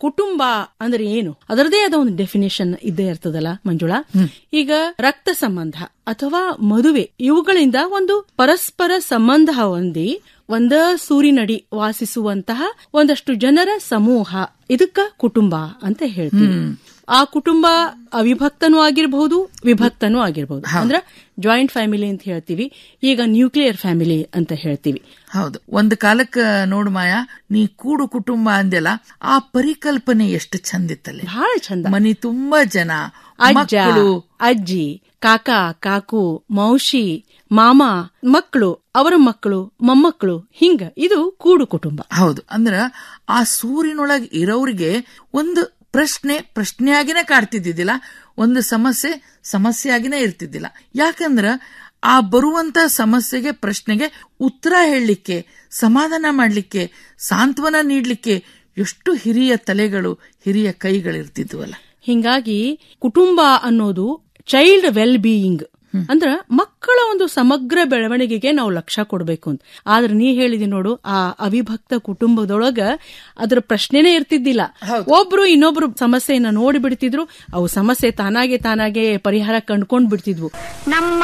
ಕುಟುಂಬ ಅಂದ್ರೆ ಏನು ಅದರದೇ ಆದ ಒಂದು ಡೆಫಿನೇಷನ್ ಇದ್ದೇ ಇರ್ತದಲ್ಲ ಮಂಜುಳಾ ಈಗ ರಕ್ತ ಸಂಬಂಧ ಅಥವಾ ಮದುವೆ ಇವುಗಳಿಂದ ಒಂದು ಪರಸ್ಪರ ಸಂಬಂಧ ಹೊಂದಿ ಒಂದ ಸೂರಿನಡಿ ವಾಸಿಸುವಂತಹ ಒಂದಷ್ಟು ಜನರ ಸಮೂಹ ಇದಕ್ಕ ಕುಟುಂಬ ಅಂತ ಹೇಳ್ತೀವಿ ಆ ಕುಟುಂಬ ಅವಿಭಕ್ತನೂ ಆಗಿರಬಹುದು ವಿಭಕ್ತನೂ ಆಗಿರಬಹುದು ಅಂದ್ರ ಜಾಯಿಂಟ್ ಫ್ಯಾಮಿಲಿ ಅಂತ ಹೇಳ್ತೀವಿ ಈಗ ನ್ಯೂಕ್ಲಿಯರ್ ಫ್ಯಾಮಿಲಿ ಅಂತ ಹೇಳ್ತೀವಿ ಹೌದು ಒಂದು ಕಾಲಕ್ಕ ನೋಡು ಮಾಯಾ ನೀ ಕೂಡು ಕುಟುಂಬ ಅಂದೆಲ್ಲ ಆ ಪರಿಕಲ್ಪನೆ ಎಷ್ಟು ಚಂದಿತ್ತಲ್ಲಿ ಬಹಳ ಚಂದ ಮನಿ ತುಂಬಾ ಜನ ಅಜ್ಜ ಮಕ್ಕಳು ಅಜ್ಜಿ ಕಾಕ ಕಾಕು ಮೌಶಿ ಮಾಮ ಮಕ್ಕಳು ಅವರ ಮಕ್ಕಳು ಮೊಮ್ಮಕ್ಕಳು ಹಿಂಗ ಇದು ಕೂಡು ಕುಟುಂಬ ಹೌದು ಅಂದ್ರ ಆ ಸೂರಿನೊಳಗೆ ಇರೋರಿಗೆ ಒಂದು ಪ್ರಶ್ನೆ ಪ್ರಶ್ನೆಯಾಗಿನೇ ಕಾಡ್ತಿದ್ದಿದ್ದಿಲ್ಲ ಒಂದು ಸಮಸ್ಯೆ ಸಮಸ್ಯೆಯಾಗಿನೇ ಇರ್ತಿದ್ದಿಲ್ಲ ಯಾಕಂದ್ರ ಆ ಬರುವಂತ ಸಮಸ್ಯೆಗೆ ಪ್ರಶ್ನೆಗೆ ಉತ್ತರ ಹೇಳಲಿಕ್ಕೆ ಸಮಾಧಾನ ಮಾಡಲಿಕ್ಕೆ ಸಾಂತ್ವನ ನೀಡ್ಲಿಕ್ಕೆ ಎಷ್ಟು ಹಿರಿಯ ತಲೆಗಳು ಹಿರಿಯ ಕೈಗಳಿರ್ತಿದ್ವಲ್ಲ ಹಿಂಗಾಗಿ ಕುಟುಂಬ ಅನ್ನೋದು ಚೈಲ್ಡ್ ವೆಲ್ ಬೀಯಿಂಗ್ ಅಂದ್ರ ಮಕ್ಕಳ ಒಂದು ಸಮಗ್ರ ಬೆಳವಣಿಗೆಗೆ ನಾವು ಲಕ್ಷ್ಯ ಕೊಡಬೇಕು ಅಂತ ಆದ್ರೆ ನೀ ಹೇಳಿದಿ ನೋಡು ಆ ಅವಿಭಕ್ತ ಕುಟುಂಬದೊಳಗ ಅದ್ರ ಪ್ರಶ್ನೆನೇ ಇರ್ತಿದ್ದಿಲ್ಲ ಒಬ್ರು ಇನ್ನೊಬ್ರು ಸಮಸ್ಯೆಯನ್ನ ನೋಡಿ ಬಿಡ್ತಿದ್ರು ಅವು ಸಮಸ್ಯೆ ತಾನಾಗೆ ತಾನಾಗೆ ಪರಿಹಾರ ಕಂಡ್ಕೊಂಡ್ ಬಿಡ್ತಿದ್ವು ನಮ್ಮ